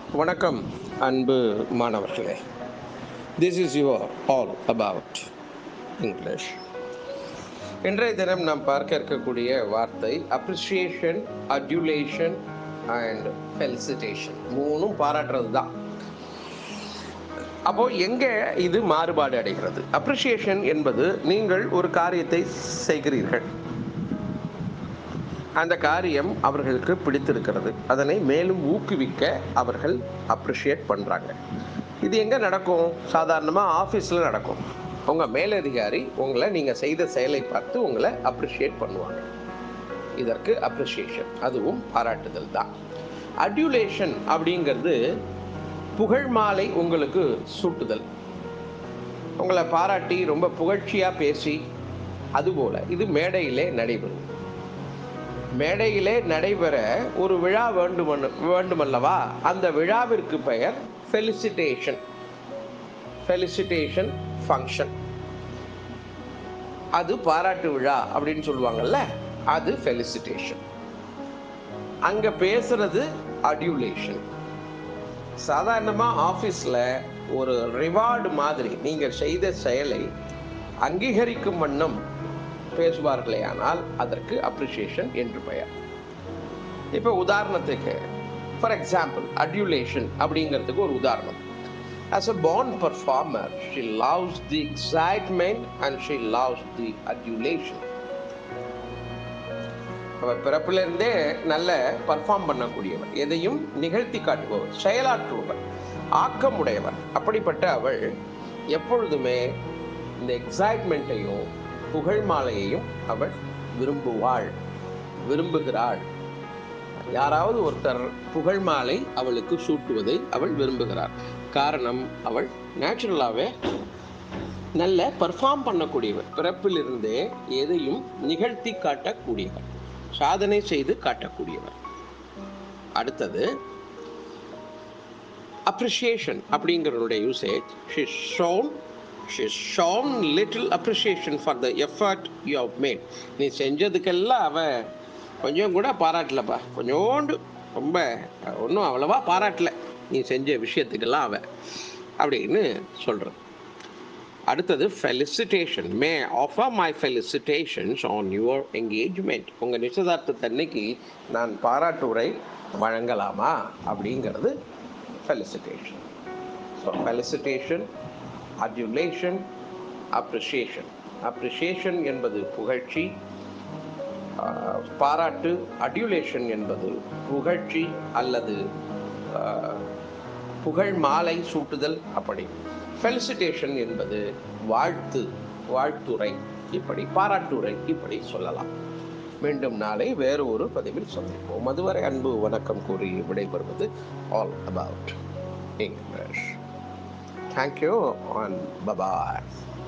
வணக்கம் அன்பு மாணவர்களே this is your all about English இன்றைய தினம் நாம் பார்க்க இருக்கக்கூடிய வார்த்தை அப்ரிசியேஷன் அட்யூலேஷன் அண்ட் ஃபெலிசிட்டேஷன் மூணும் பாராட்டுறது தான் அப்போ எங்கே இது மாறுபாடு அடைகிறது அப்ரிசியேஷன் என்பது நீங்கள் ஒரு காரியத்தை செய்கிறீர்கள் அந்த காரியம் அவர்களுக்கு பிடித்திருக்கிறது அதனை மேலும் ஊக்குவிக்க அவர்கள் அப்ரிஷியேட் பண்ணுறாங்க இது எங்கே நடக்கும் சாதாரணமாக ஆஃபீஸில் நடக்கும் உங்கள் மேலதிகாரி உங்களை நீங்கள் செய்த செயலை பார்த்து உங்களை அப்ரிஷியேட் பண்ணுவாங்க இதற்கு அப்ரிஷியேஷன் அதுவும் பாராட்டுதல் தான் அட்யூலேஷன் அப்படிங்கிறது புகழ் மாலை உங்களுக்கு சூட்டுதல் உங்களை பாராட்டி ரொம்ப புகழ்ச்சியாக பேசி அதுபோல் இது மேடையிலே நடைபெறும் மேடையிலே நடைபெற ஒரு விழா வேண்டுமன் வேண்டுமல்லவா அந்த விழாவிற்கு பெயர் ஃபெலிசிட்டேஷன் ஃபெலிசிட்டேஷன் ஃபங்க்ஷன் அது பாராட்டு விழா அப்படின்னு சொல்லுவாங்கல்ல அது ஃபெலிசிட்டேஷன் அங்க பேசுறது அட்யூலேஷன் சாதாரணமாக ஆஃபீஸில் ஒரு ரிவார்டு மாதிரி நீங்கள் செய்த செயலை அங்கீகரிக்கும் வண்ணம் பேசுவார்களே ஆனால் அதற்கு அப்ரிசியேஷன் என்று பெயர் இப்போ உதாரணத்துக்கு ஃபார் எக்ஸாம்பிள் அட்யூலேஷன் அப்படிங்கிறதுக்கு ஒரு உதாரணம் as a born performer she loves the excitement and she loves the adulation அவர் பிறப்பிலிருந்தே நல்ல பர்ஃபார்ம் பண்ணக்கூடியவர் எதையும் நிகழ்த்தி காட்டுபவர் செயலாற்றுபவர் ஆக்கமுடையவர் அப்படிப்பட்ட அவள் எப்பொழுதுமே இந்த எக்ஸைட்மெண்ட்டையும் புகழ் மாலையையும் அவள் விரும்புவாள் விரும்புகிறாள் யாராவது ஒருத்தர் புகழ் மாலை அவளுக்கு சூட்டுவதை அவள் விரும்புகிறார் காரணம் அவள் நேச்சுரலாகவே நல்ல பர்ஃபார்ம் பண்ணக்கூடியவர் பிறப்பிலிருந்தே எதையும் நிகழ்த்தி காட்டக்கூடியவர் சாதனை செய்து காட்டக்கூடியவர் அடுத்தது அப்ரிசியேஷன் அப்படிங்கிறனுடைய usage she shone she shone little appreciation for the effort you have made நீ செஞ்சதுக்கெல்லாம் அவ கொஞ்சம் கூட பாராட்டலப்பா கொஞ்சோண்டு ரொம்ப ஒன்றும் அவ்வளவா பாராட்டல நீ செஞ்ச விஷயத்துக்கெல்லாம் அவ அப்படின்னு சொல்கிறது அடுத்தது felicitation may offer my felicitations on your engagement உங்கள் நிச்சயதார்த்தத்தன்னைக்கு நான் பாராட்டுரை வழங்கலாமா அப்படிங்கிறது felicitation so felicitation adulation appreciation appreciation என்பது புகழ்ச்சி ஆஹ், பாராட்டு அட்யூலேஷன் என்பது புகழ்ச்சி அல்லது ஆஹ், புகழ் மாலை சூட்டுதல் அப்படி ஃபெலிசிட்டேஷன் என்பது வாழ்த்து வாழ்த்துரை இப்படி பாராட்டுரை இப்படி சொல்லலாம் மீண்டும் நாளை வேறு ஒரு பதிவில் சந்திப்போம் அதுவரை அன்பு வணக்கம் கூறி விடைபெறுவது all about English thank you and bye bye